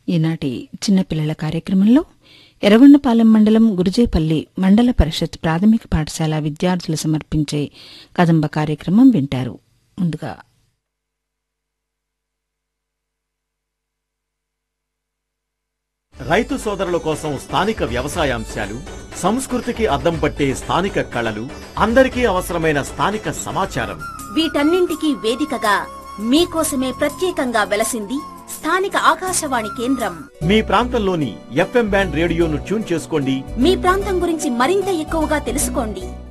ఈనాటి చిన్నపిల్లల కార్యక్రమంలో ఎర్రగొండపాలెం మండలం గురుజేపల్లి మండల పరిషత్ ప్రాథమిక పాఠశాల విద్యార్థులు సమర్పించే కదంబ కార్యక్రమం వింటారు ముందుగా రైతు సోదరుల కోసం స్థానిక వ్యవసాయాంశాలు సంస్కృతికి అద్దం పట్టే స్థానిక కళలు అందరికీ అవసరమైన స్థానిక సమాచారం వీటన్నింటికీ వేదికగా మీకోసమే ప్రత్యేకంగా వెలసింది స్థానిక ఆకాశవాణి కేంద్రం మీ ప్రాంతంలోని ఎఫ్ఎం బ్యాండ్ రేడియోను ట్యూన్ చేసుకోండి మీ ప్రాంతం గురించి మరింత ఎక్కువగా తెలుసుకోండి